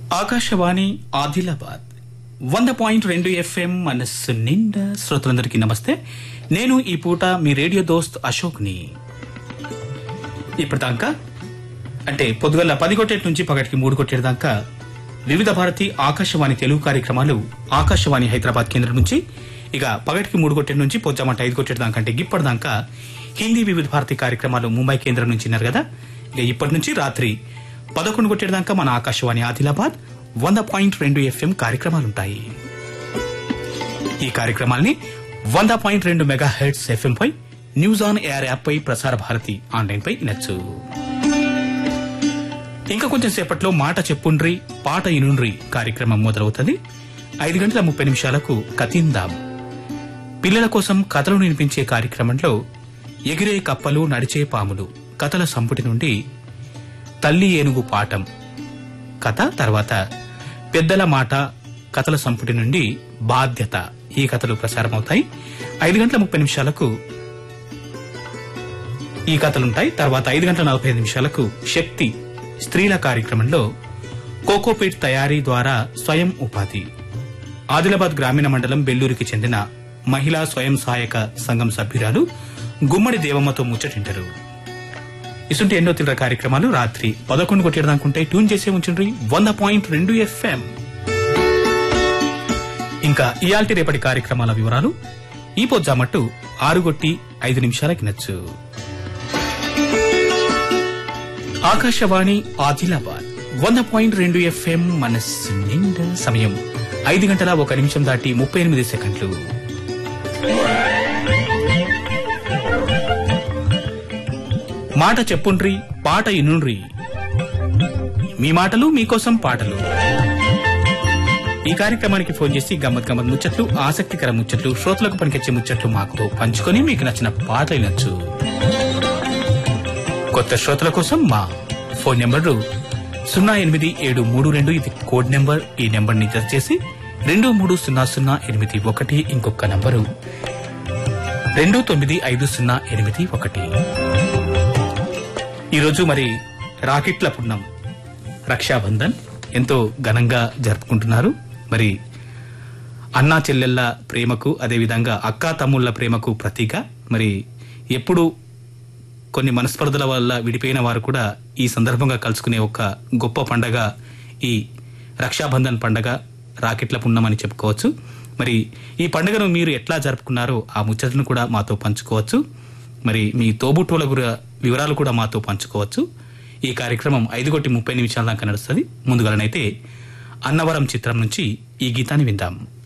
ఆకాశవాణి ఆదిలాబాద్ వంద పాయింట్ రెండు ఎఫ్ఎం మనస్సు నిండా శ్రోతలందరికీ నమస్తే నేను ఈ పూట మీ రేడియో దోస్త్ అశోక్ని ఇప్పటిదాకా అంటే పొద్దుగల పది కొట్టేటి నుంచి పగటికి మూడు కొట్టేటి దాకా వివిధ భారతి ఆకాశవాణి తెలుగు కార్యక్రమాలు ఆకాశవాణి హైదరాబాద్ కేంద్రం నుంచి ఇక పగటికి మూడు కొట్టేటి నుంచి పొద్దుమంట ఐదు కొట్టేటి దాకా అంటే ఇప్పటిదాకా హిందీ వివిధ భారతి కార్యక్రమాలు ముంబై కేంద్రం నుంచి విన్నారు కదా ఇక ఇప్పటి నుంచి రాత్రి పదకొండు కొట్టేటి దాకా మన ఆకాశవాణి ఆదిలాబాద్ వంద పాయింట్ రెండు ఎఫ్ఎం కార్యక్రమాలుంటాయి ఈ కార్యక్రమాల్ని వంద పాయింట్ రెండు మెగా హెడ్స్ ఎఫ్ఎం పై న్యూస్ ఆన్ ఎయిర్ యాప్ పై ప్రసార భారతి ఆన్లైన్ పై వినొచ్చు ఇంకా కొంచెం సేపట్లో మాట చెప్పుండ్రి పాట ఇనుండ్రి కార్యక్రమం మొదలవుతుంది ఐదు గంటల ముప్పై నిమిషాలకు కతిందాం పిల్లల కోసం కథలు వినిపించే కార్యక్రమంలో ఎగిరే కప్పలు నడిచే పాములు కథల సంపుటి నుండి తల్లి ఏనుగు పాఠం కథ తర్వాత పెద్దల మాట కథల సంపుటి నుండి బాధ్యత ఈ కథలు ప్రసారమవుతాయి ఐదు గంటల ముప్పై నిమిషాలకు ఈ కథలుంటాయి తర్వాత ఐదు గంటల నలభై ఐదు నిమిషాలకు శక్తి స్త్రీల కార్యక్రమంలో కోకోపీట్ తయారీ ద్వారా స్వయం ఉపాధి ఆదిలాబాద్ గ్రామీణ మండలం బెల్లూరికి చెందిన మహిళా స్వయం సహాయక సంఘం సభ్యురాలు గుమ్మడి దేవమ్మతో ముచ్చటింటారు ఇసుంటి ఎన్నో తిన్న కార్యక్రమాలు రాత్రి పదకొండు కొట్టేదాకుంటే ట్యూన్ చేసే ఉంచుండ్రి వంద పాయింట్ రెండు ఎఫ్ఎం ఇంకా ఇయాల్టి రేపటి కార్యక్రమాల వివరాలు ఈ పొద్దామట్టు ఆరుగొట్టి ఐదు నిమిషాలకి నచ్చు ఆకాశవాణి ఆదిలాబాద్ వంద పాయింట్ రెండు ఎఫ్ఎం మనస్సు నిండా సమయం ఐదు గంటల ఒక నిమిషం దాటి ముప్పై ఎనిమిది సెకండ్లు మాట చెప్పుండ్రి పాట ఇనుండ్రి మీ మాటలు మీకోసం పాటలు ఈ కార్యక్రమానికి ఫోన్ చేసి గమ్మత్ గమ్మత్ ముచ్చట్లు ఆసక్తికర ముచ్చట్లు శ్రోతలకు పనికొచ్చే ముచ్చట్లు మాతో పంచుకొని మీకు నచ్చిన పాట వినొచ్చు కొత్త శ్రోతల కోసం మా ఫోన్ నెంబర్ సున్నా ఎనిమిది ఏడు మూడు రెండు ఇది కోడ్ నెంబర్ ఈ నెంబర్ ని జత చేసి రెండు మూడు సున్నా సున్నా ఎనిమిది ఒకటి ఇంకొక నంబరు రెండు తొమ్మిది ఐదు సున్నా ఎనిమిది ఒకటి ఈరోజు మరి రాకెట్ల పుణ్యం రక్షాబంధన్ ఎంతో ఘనంగా జరుపుకుంటున్నారు మరి అన్నా చెల్లెళ్ళ ప్రేమకు అదేవిధంగా అక్కా తమ్ముళ్ళ ప్రేమకు ప్రతీక మరి ఎప్పుడు కొన్ని మనస్పర్ధల వల్ల విడిపోయిన వారు కూడా ఈ సందర్భంగా కలుసుకునే ఒక గొప్ప పండగ ఈ రక్షాబంధన్ పండగ రాకెట్ల పుణ్యం అని చెప్పుకోవచ్చు మరి ఈ పండుగను మీరు ఎట్లా జరుపుకున్నారో ఆ ముచ్చటను కూడా మాతో పంచుకోవచ్చు మరి మీ తోబుట్టువుల గుర వివరాలు కూడా మాతో పంచుకోవచ్చు ఈ కార్యక్రమం ఐదు కొట్టి ముప్పై నిమిషాల దాకా నడుస్తుంది ముందుగానైతే అన్నవరం చిత్రం నుంచి ఈ గీతాన్ని విందాం